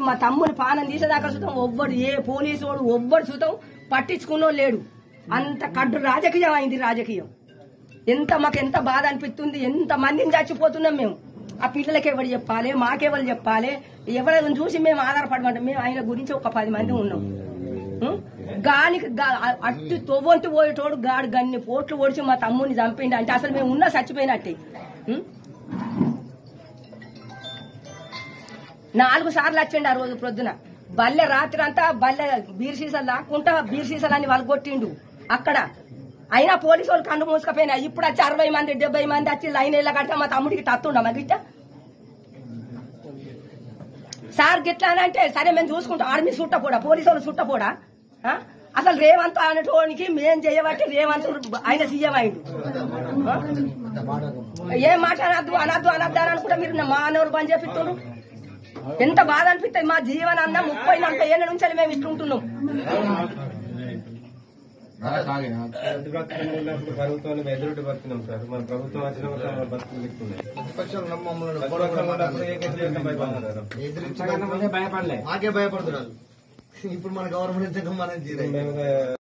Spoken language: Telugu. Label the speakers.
Speaker 1: మా తమ్ముని పానం తీసేదాకా చూద్దాం ఒవ్వడు ఏ పోలీసు వాడు ఒవ్వడు చూద్దాం పట్టించుకున్నో లేడు అంత కడ్డు రాజకీయం అయింది రాజకీయం ఎంత మాకు ఎంత బాధ అనిపిస్తుంది ఎంత మందిని చచ్చిపోతున్నాం మేము ఆ పిల్లలకి ఎవరు చెప్పాలి మాకెవరు చెప్పాలి ఎవరైనా చూసి మేము ఆధారపడమంటాం మేము ఆయన గురించి ఒక పది మంది ఉన్నాం ఉం? గాలికి గా- అట్టు తొవ్వంటి పోయేటోడు గాడు గన్ని పోట్లు ఓడిచి మా తమ్ముని చంపిండి అంటే అసలు మేము ఉన్నా చచ్చిపోయినట్టే ఉం? నాలుగు సార్లు వచ్చిండు ఆ రోజు ప్రొద్దున బల్లె రాత్రి అంతా బల్లె బీర్ సీసాలు లాక్కుంటా బీర్ సీసాలని వాళ్ళు కొట్టిండు అక్కడ అయినా పోలీసు వాళ్ళు కన్ను మూసుకపోయినా ఇప్పుడు వచ్చి అరవై మంది డెబ్బై మంది వచ్చి లైన్ ఇలా కడితే మా తమ్ముడికి తత్తుండ మా గిట్ట సార్ గిట్లా అని అంటే సరే మేము చూసుకుంటాం ఆర్మీ చుట్టపోడా పోలీసు వాళ్ళు చుట్టపోడా ఆ? అసలు రేవంత్ అనేటోనికి మేం చేయబట్టి రేవంత్ ఆయన సీఎం అయిండు ఆ? ఏం మాట అనద్దు అనద్దు అనద్దు అని అనుకుంటే మీరు మా అనవరు పని చేపిస్తున్నారు ఎంత బాధ అనిపిస్తుంది మా జీవన అన్న ముప్పై నలభై ఏళ్ళ నుంచి మేము ఇట్లుంటున్నాం
Speaker 2: ప్రతిపక్షంలో ఉన్నప్పుడు ప్రభుత్వాన్ని ఎదురుటి బతున్నాం సార్ మన ప్రభుత్వం వచ్చిన బతుకులు ఎక్కున్నాయి
Speaker 3: ప్రతిపక్షంలో మమ్మల్ని
Speaker 2: ప్రతిపక్షంలో ఉన్నప్పుడు ఏకైతే భయపడతారు
Speaker 3: ఎదిరించి మాకే భయపడుతున్నారు ఇప్పుడు మన గవర్నమెంట్ మనం జీరో
Speaker 2: మేము